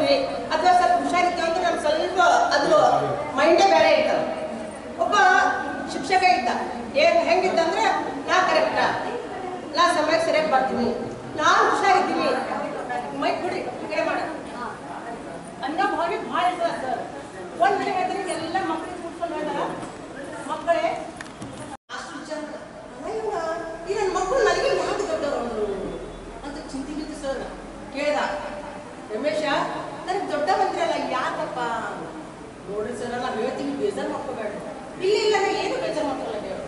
ಇರ್ತೀವಿ ಅಥವಾ ಸ್ವಲ್ಪ ಹುಷಾರಿರ್ತೀವಿ ಅಂದ್ರೆ ನಮ್ಗೆ ಸ್ವಲ್ಪ ಅದು ಮೈಂಡೇ ಬೇರೆ ಇರ್ತದೆ ಒಬ್ಬ ಶಿಕ್ಷಕ ಇದ್ದ ಏನ್ ಹೆಂಗಿದ್ದಂದ್ರೆ ನಾ ಕರೆಕ್ಟಾ ನಾ ಸಮಯಕ್ಕೆ ಸರಿಯಾಗಿ ಬರ್ತೀನಿ ನಾನು ಹುಷಾರಿದ್ದೀನಿ ಮೈ ಬಿಡಿ ಕಡೆ ಮಾಡ ಅನ್ನೋ ಭಾವನೆ ಭಾಳ ಇರ್ತದೆ ಸರ್ ಒಂದ್ ಹೇಳಿದ್ರೆ ಎಲ್ಲ ಮಕ್ಕಳಿಗೆ ಕೂತ್ಕೊಂಡು ಹೇಳ್ತಾರ ಮಕ್ಕಳೇ ಅಷ್ಟು ಜನ ಅಯ್ಯವ್ವ, ಈ ನನ್ನ ಮಕ್ಕಳು ನನಗೆ ಯಾಕೆ ದೊಡ್ಡವರು ಅಂತ ಚಿಂತೆ ಬಿದ್ದು ಸರ್ ಕೇಳ್ದ ರಮೇಶ ನನಗೆ ದೊಡ್ಡ ಬಂದ್ರಲ್ಲ ಯಾಕಪ್ಪ ನೋಡ್ರಿ ಸರ್ ನಾವು ಹೇಳ್ತೀವಿ ಬೇಜಾರು ಮಾಡ್ಕೋಬೇಡ ಇಲ್ಲ ಇಲ್ಲ ನಾ ಏನು ಬೇಜಾರು ಮಾಡ್ಕೊಳ್ಳಲ್ಲ ಹೇಳು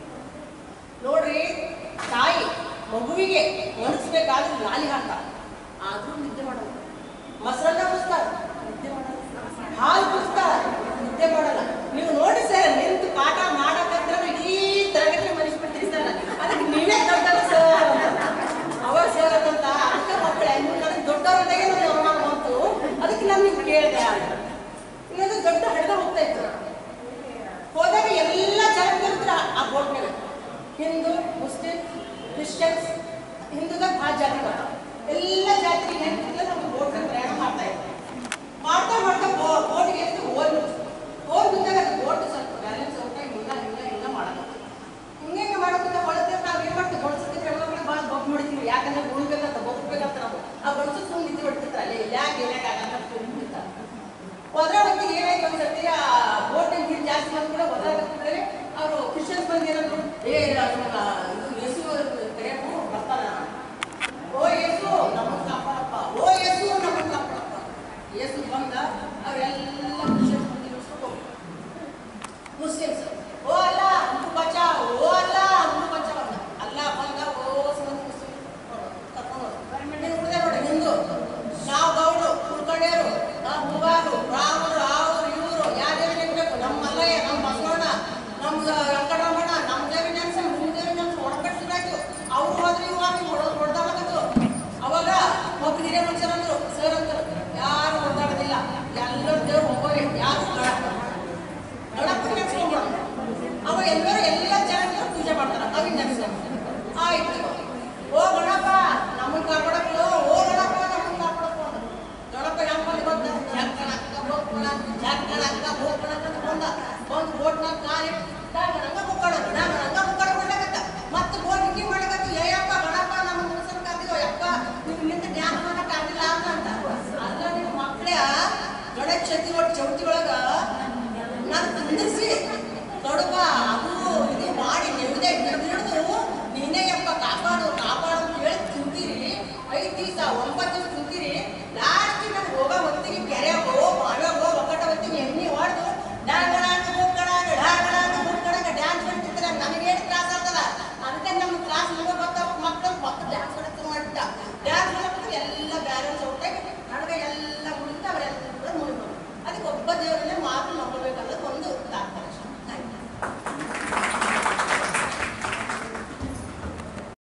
ನೋಡ್ರಿ ತಾಯಿ ಮಗುವಿಗೆ ಒಣಗಿಸ್ಬೇಕಾದ್ರೆ ಲಾಲಿ ಹಾಕ ಆದ್ರೂ ನಿದ್ದೆ ಮಾಡಲ್ಲ ಮೊಸರನ್ನ ಕುಡಿಸ್ತಾರ ನಿದ್ದೆ ಮಾಡಲ್ಲ ಹಾಲು ಕುಡಿಸ್ತಾರ ನಿದ್ದೆ ಮಾಡಲ್ಲ ನೀವು ನೋಡಿ ಸರ್ ನಿಂತು ಪಾಠ ಮಾಡಕಂದ್ರೆ ಇಡೀ ತರಗತಿ ಮನಿಸ್ಬಿಡ್ತೀರಿ ಸರ್ ಅದಕ್ಕೆ ನೀವೇ ದೊಡ್ಡವರು ಸರ್ ಅವಾಗ ಸರ್ ಅಂತ ಅಕ್ಕ ಮಕ್ಕಳೇ ನೀವು ನನಗೆ ದೊಡ್ಡವರದಾಗೆ ನನಗೆ ಅವಮಾನ ಬಂತು ಅದಕ್ಕೆ ನಾನು ನಿಮ್ಗೆ ಕೇಳಿದೆ ಇನ್ನೊಂದು ದೊಡ್ಡ ಹಡಗ ಹೋಗ್ತಾ ಇತ್ತು ಹೋದಾಗ ಎಲ್ಲ ಜನ ಇರ್ತಾರ ಆ ಬೋಟ್ ಮೇಲೆ ಹಿಂದೂ ಮುಸ್ಲಿಂ ಕ್ರಿಶ್ಚಿಯನ್ಸ್ ಹಿಂದೂದಾಗ ಭಾಳ ಜಾತಿ ಬರ್ತಾವ ಎಲ್ಲ ಜಾತಿ ಹೆಂಗಿಲ್ಲ ನಮ್ಗೆ ಬೋಟ್ ಪ್ರಯಾಣ ಮಾಡ್ತಾ ಇದ್ದಾರೆ ಮಾಡ್ತಾ ಮಾಡ್ತಾ ಬೋಟ್ಗೆ ಎಷ್ಟು ಓದ್ ಓದ್ ಬಿದ್ದಾಗ ಅದು ಬೋಟ್ ಸ್ವಲ್ಪ ಬ್ಯಾಲೆನ್ಸ್ ಹೋಗ್ತಾ ಹಿಂಗ ಹಿಂಗ ಹಿಂಗ ಮಾಡಲ್ಲ ಹಿಂಗೆ ಹಿಂಗೆ ಮಾಡೋಕ್ಕಿಂತ ಹೊಳದ್ರೆ ನಾವು ಏನು ಮಾಡ್ತೀವಿ ಹೊಳಸಕ್ಕೆ ಹೆಣ್ಮಕ್ಳು ಭಾಳ ಬೊಕ್ ಮಾಡ್ತೀವಿ ಯಾಕಂದ್ರೆ ಉಳ್ಬೇಕಂತ ಬೊಕ್ಬೇಕಂತ ನಾವು ಆ ಬಳಸು ಸುಮ್ಮನೆ ನಿಂತು ಹೊಡ್ತಿರ್ತಾರೆ ಅಲ್ಲೇ ಇಲ್ಲ ಯಾಕೆ ಏನಾಗ ಆಗಂತ ಸುಮ್ಮನಿರ್ತಾರೆ ಹೋದ್ರೆ ಹೊತ್ತಿಗೆ ಏನಾಯ್ತು ಒಂದ್ಸತಿ ಆ ಬೋಟ್ ನೀರು ಜಾಸ್ತಿ ಬಂದ್ ಕೂಡ ಹೋದ್ರೆ ಅವರು ಕ್ರಿಶ್ಚಿಯನ್ಸ್ ಬಂದು ಏನಂದ್ರು ಏ ನಮ್ಗ ಇದು ಯೇಸು ಕರೆಯಕು ಬರ್ತಾನ ಓ ಯೇಸು ನಮ್ಮನ್ನ ಕಾಪಾಡಪ್ಪ ಓ ಯೇಸು ನಮ್ಮನ್ನ ಕಾಪಾಡಪ್ಪ ಯೇಸು ಬಂದ ಅವರೆಲ್ಲ ಕ್ರಿಶ್ಚಿಯನ್ಸ್ ಬಂದು ನಿಲ್ಸ್ಕೊಂಡು ಮುಸ್ಲಿಮ್ಸ್ ಓ ಅಲ್ಲ ಹುಟ್ಟು ಬಚ್ಚ ಓ ಅಲ್ಲ ಹುಟ್ಟು ಬಚ್ಚ ಬಂದ ಅಲ್ಲ ಬಂದ ಓ ಸಂಬಂಧ ಮುಸ್ಲಿಮ್ ಕರ್ಕೊಂಡು ಉಳಿದ ನೋಡಿ ಹಿಂದೂ ನಾವು ಗೌಡು ಕುಳ್ಕೊಂಡೇರು ನಾವು ಹೂವಾರು ರಾಮರು ಅವರು ಇವರು ಯಾರು ಬೇಕು ನಮ್ಮ ಮಲ್ಲಯ್ಯ ನಮ್ಮ ಬಸವಣ್ಣ ನಮ್ಮ ವೆಂಕಟರಮಣ ನಮ್ಮ ದೇವಿನ ಅನ್ಸ ನಿಮ್ಮ ದೇವಿನ ಅನ್ಸ ಹೊಡಕಟ್ಟಿದಾಯ್ತು ಅವ್ರು ಹೋದ್ರೆ ಇವಾಗ ಹೊಡೆದು ಹೊಡೆದಾಡಕತ್ತು ಅವಾಗ ಒಬ್ಬ ಹಿರಿಯ ಮನುಷ್ಯರಂದ್ರು ಸರ್ ಅಂದ್ರು ಯಾರು ಹೊಡೆದಾಡೋದಿಲ್ಲ ಎಲ್ಲರೂ ದೇವ್ರು ಹೋಗೋರೆ ಯಾರು ಗಣಪತಿ ನೆನೆಸ್ಕೊಂಡ್ಬಿಡೋಣ ಅವ ಎಲ್ಲರೂ ಎಲ್ಲ ಜನಗಳು ಪೂಜೆ ಮಾಡ್ತಾರ ಅವಿನ ನೆನೆಸ್ಕೊಂಡು ಆಯ್ತು ಓ ಗಣಪ ನಮ್ಮನ್ನ ಕಾಪಾಡಕ್ಕೆ ಓ ಗಣಪ ನಮ್ಮನ್ನ ಕಾಪಾಡಕ್ಕೆ ಅಂದ. ಗಣಪ ಹೆಂಗ್ ಬಂದ್ ಬಂದ ಜಕ್ಕಣಕ್ಕ ಹೋಗ್ಕೊಳ ಜಕ್ಕಣಕ್ಕ ಹೋಗ್ಕೊಳ ಅಂತ ಬಂದ ಬಂದು ಬೋಟ್ನಾಗ ಕಾಲಿ ಗಣಂಗ ಮುಕ್ಕೋಣ ಗಣಂಗ ಮುಕ್ಕೋಣ ಮಾಡ್ಲಕತ್ತ ಮತ್ತೆ ಬೋಟ್ ಹಿಂಗೆ ಮಾಡಕತ್ತು ಏಯಪ್ಪ ಗಣಪ ನಮ್ಮ ಮುನ್ಸನ್ ಕಾದಿರೋ ಯಪ್ಪ ನೀವು ನಿಂತ ಜ್ಞಾನ ಮಾಡಕ್ ಆಗಿಲ್ಲ ಅಂತ ಅಲ್ಲ ನಿಮ್ಮ ಮಕ್ಕಳೇ ಗಣೇಶ ಚೌತಿ ಒಟ್ಟು ಚೌತಿ ಒಳಗ ನಾನು ಕುಂದಿರಿಸಿ ಕಡುಬ ಅದು ಇದು ಮಾಡಿ ನೆಮ್ಮದಿ ಹಿಡಿದು ನೀನೇ ಯಪ್ಪ ಕಾಪಾಡು ಕಾಪಾಡು ಅಂತ ಹೇಳಿ ತಿಂತೀರಿ ಐದು ದಿವಸ ಒಂಬತ್ತು ದಿವಸ